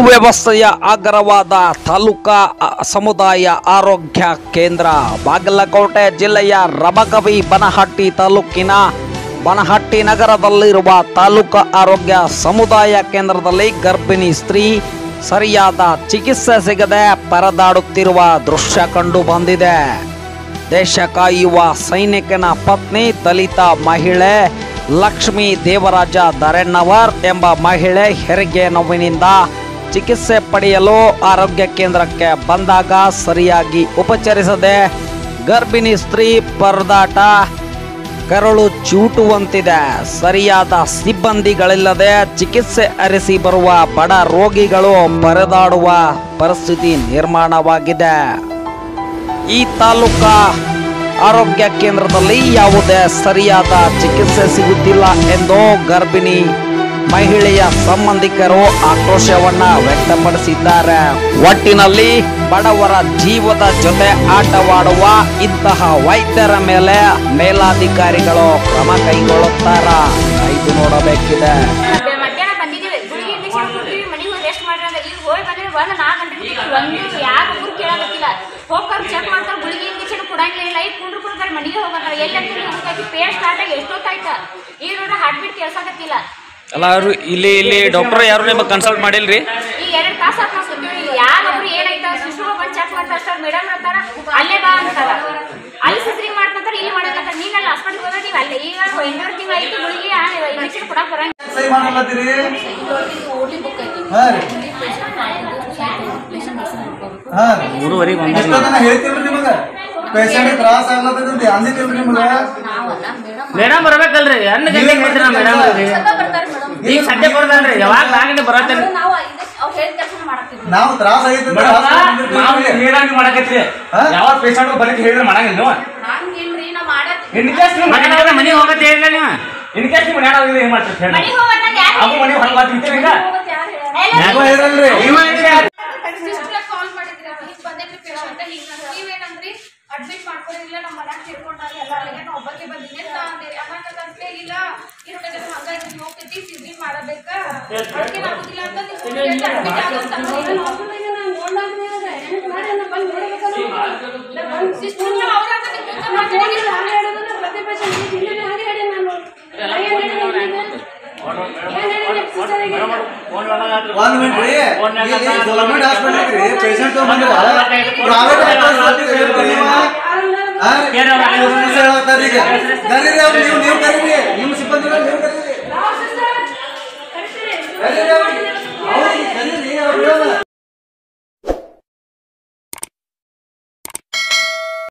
ಸುವ್ಯವಸ್ಥೆಯ ಆಗ್ರವಾದ ತಾಲೂಕಾ ಅ, ಸಮುದಾಯ ಆರೋಗ್ಯ ಕೇಂದ್ರ ಬಾಗಲಕೋಟೆ ಜಿಲ್ಲೆಯ ರಬಕವಿ ಬನಹಟ್ಟಿ ತಾಲೂಕಿನ ಬನಹಟ್ಟಿ ನಗರದಲ್ಲಿರುವ ತಾಲೂಕಾ ಆರೋಗ್ಯ ಸಮುದಾಯ ಕೇಂದ್ರದಲ್ಲಿ ಗರ್ಭಿಣಿ ಸ್ತ್ರೀ ಸರಿಯಾದ ಚಿಕಿತ್ಸೆ ಸಿಗದೆ ಪರದಾಡುತ್ತಿರುವ ದೃಶ್ಯ ಕಂಡು ಬಂದಿದೆ ದೇಶ ಕಾಯುವ ಸೈನಿಕನ ಪತ್ನಿ ದಲಿತ ಮಹಿಳೆ ಲಕ್ಷ್ಮೀ ದೇವರಾಜ ದರೆಣ್ಣವರ್ ಎಂಬ ಮಹಿಳೆ ಹೆರಿಗೆ ನೋವಿನಿಂದ ಚಿಕಿತ್ಸೆ ಪಡೆಯಲು ಆರೋಗ್ಯ ಕೇಂದ್ರಕ್ಕೆ ಬಂದಾಗ ಸರಿಯಾಗಿ ಉಪಚರಿಸದೆ ಗರ್ಭಿಣಿ ಸ್ತ್ರೀ ಪರದಾಟ ಕರಳು ಚೂಟುವಂತಿದೆ ಸರಿಯಾದ ಸಿಬ್ಬಂದಿಗಳಿಲ್ಲದೆ ಚಿಕಿತ್ಸೆ ಅರಿಸಿ ಬರುವ ಬಡ ರೋಗಿಗಳು ಪರದಾಡುವ ಪರಿಸ್ಥಿತಿ ನಿರ್ಮಾಣವಾಗಿದೆ ಈ ತಾಲೂಕಾ ಆರೋಗ್ಯ ಕೇಂದ್ರದಲ್ಲಿ ಯಾವುದೇ ಸರಿಯಾದ ಚಿಕಿತ್ಸೆ ಸಿಗುತ್ತಿಲ್ಲ ಎಂದು ಗರ್ಭಿಣಿ ಮಹಿಳೆಯ ಸಂಬಂಧಿಕರು ಆಕ್ರೋಶವನ್ನ ವ್ಯಕ್ತಪಡಿಸಿದ್ದಾರೆ ಒಟ್ಟಿನಲ್ಲಿ ಬಡವರ ಜೀವದ ಜೊತೆ ಆಟವಾಡುವ ಇಂತಹ ವೈದ್ಯರ ಮೇಲೆ ಮೇಲಾಧಿಕಾರಿಗಳು ಕ್ರಮ ಕೈಗೊಳ್ಳುತ್ತಾರ ಇದು ನೋಡಬೇಕಿದೆ ಮಧ್ಯ- ಮಧ್ಯಾಹ್ನ ಬಂದಿದ್ದೀವಿ ಗುಳಿಗೆ ಇಂಜೆಕ್ಷನ್ ಕೊಡ್ತೀವಿ ಮನೆಗೆ ಹೋಗಿ ರೆಸ್ಟ್ ಮಾಡ್ರಿ ಅಂದ್ರೆ ಈಗ ಹೋಗಿ ಬಂದ್ರೆ ಒಂದು ನಾಲ್ಕು ಗಂಟೆ ಬಿಟ್ಟಿವಿ. ಒಂದು ಯಾರು ಊರು ಕೇಳಾಗತ್ತಿಲ್ಲ ಹೋಗ್ತಾರೆ ಚೆಕ್ ಮಾಡ್ತಾರೆ ಗುಳಿಗೆ ಇಂಜೆಕ್ಷನ್ ಕೊಡಂಗಿಲ್ಲ ಇಲ್ಲ ಈಗ ಕುಂಡ್ರು ಕೊಡ್ತಾರೆ ಮನೆಗೆ ಹೋಗಂತಾರೆ ಎಲ್ಲಿ ಅಂತ ಹೋಗಿ ಪೇನ್ ಸ್ಟಾರ್ಟ್ ಆಗಿ ಎಷ್ಟೊತ್ತಾಯ್ತು ಈಗ ನೋಡ್ರಿ ಹಾರ್ಟ್ ಬೀಟ್ ಕೇಳ್ಸಾಕತ್ತಿಲ್ಲ ಅಲ್ಲ ಅವ್ರು ಇಲ್ಲಿ ಇಲ್ಲಿ ಡಾಕ್ಟರ್ ಯಾರು ನಿಮಗೆ ಕನ್ಸಲ್ಟ್ ಮಾಡಿಲ್ರಿ ಈಗ ಎರಡು ತಾಸು ಆತ್ ನಾವು ಸುತ್ತೀವಿ ಯಾರೊಬ್ರು ಏನಾಯ್ತ ಶಿಶು ಬಂದು ಚೆಕ್ ಮಾಡ್ತಾರೆ ಸರ್ ಮೇಡಮ್ ಅಂತಾರ ಅಲ್ಲೇ ಬಾ ಅಂತಾರ ಅಲ್ಲಿ ಸಿಸ್ರಿಂಗ್ ಮಾಡ್ಕೊಂತಾರೆ ಇಲ್ಲಿ ಮಾಡಕತ್ತಾರ ನೀನು ಅಲ್ಲಿ ಹಾಸ್ಪಿಟ್ಲ್ ಹೋದ್ರೆ ನೀವು ಅಲ್ಲೇ ಈಗ ಎಂಟೂವರೆ ತಿಂಗಳು ಆಯ್ತು ಗುಳಿಗೆ ಇಂಜೆಕ್ಷನ್ ಕೊಡಕ್ಕೆ ಬರಂಗಿಲ್ಲ ಸಹಿ ಮಾಡಲತ್ತೀರಿ ಹಾ ರೀ ಹಾ ರೀ ಮೂರುವರೆಗೆ ಬಂದ ಎಷ್ಟೋ ಜನ ಹೇಳ್ತೀವ್ರಿ ನಿಮಗ ಪೇಷಂಟ್ ತ್ರಾಸ ಆಗ್ಲತ್ತದಂತ ಅಂದಿದ್ದೀವ್ರಿ ನಿಮಗ ಮೇಡಮ್ ಬರ್ಬೇಕಲ್ರಿ ಅನ್ನ ಗಂಟೆ ಬರ್ತೀರ ಮೇಡಮ್ ಈಗ ಸದ್ಯ ಕೊಡ್ದಲ್ರಿ ಯಾವಾಗ ನಾಗಂಟೆ ಬರತ್ತೇನೆ ನಾವು ಅವ್ರು ಹೇಳಿದ ಕೆಲಸ ಮಾಡಕ್ತಿದ್ವಿ ನಾವು ತ್ರಾಸ ಆಗೈತೆ ಅಂತ ನಾವು hospital ಹೇಳಂಗ್ ಮಾಡಕತ್ರಿ ಹಾ? ಯಾವ ಪೇಷಂಟ್ ಬರಕ್ಕೆ ಹೇಳಿದ್ರೆ ಮಾಡಂಗಿಲ್ಲ ನೀವು ಹಂಗೇನ್ರಿ ನಾವು ಮಾಡತ್ ಇನ್ ಕೇಸ್ ನೀವು ಮನೆ ಮನೆ ಮನೆಗೆ ಹೋಗತ್ತೆ ಹೇಳಿಲ್ಲ ನೀವು ಇನ್ ಕೇಸ್ ನೀವು ಮನೆ ಏನ್ ಮಾಡ್ತೀರಿ ಹೇಳಿ ಮನೆಗೆ ಹೋಗತ್ತಂತ ಯಾರು ಅವು ಮನೆ ಹೊರಗೆ ಬರ್ತಿರ್ತೀರಿ ಈಗ ನೀವು ಹೇಳಿರಲ್ರಿ ಕಾಲ್ ಮಾಡಿದ್ರಿ ಹಿಂಗ್ ಬಂದೈತ್ರಿ ಪೇಷಂಟ್ ಹಿಂಗ ನೀವೇನಂದ್ರಿ ಅಡ್ಮಿಟ್ ಮಾಡ್ಕೊಂಡಿಲ್ಲ ನಮ್ಮ ಮನ್ಯಾಗ ತಿಳ್ಕೊಂಡಾಗ ಎಲ್ಲ ನಾನು ಒಬ್ಬಕ್ಕೆ ಬಂದಿನಿ ಅಂತ ಅಂದಿರಿ ಅನ್ನಕಂತಲೇ ಇಲ್ಲ ಇರ್ತದೆ ಹಂಗಾಗಿ ನೀವು ಹೋಗ್ತೈತಿ ಸಿದ್ರಿಂಗ್ ಮಾಡಬೇಕ ಅದಕ್ಕೆ ಆಗುದಿಲ್ಲ ಅಂತ ನೀವು ಅಡ್ಮಿಟ್ ಆಗೋದು ಒಂದ್ ಮಿನಿಟ್ ರೀ ಇಲ್ಲಿ ಗೌರ್ಮೆಂಟ್ ಹಾಸ್ಪಿಟಲ್ ಐತ್ರಿ ಪೇಷಂಟ್ ಬಂದ್ರ ಪ್ರೈವೇಟ್ ಹೇಳತ್ತಾರ ಈಗ ಗರೀರಿ ಅವ್ರು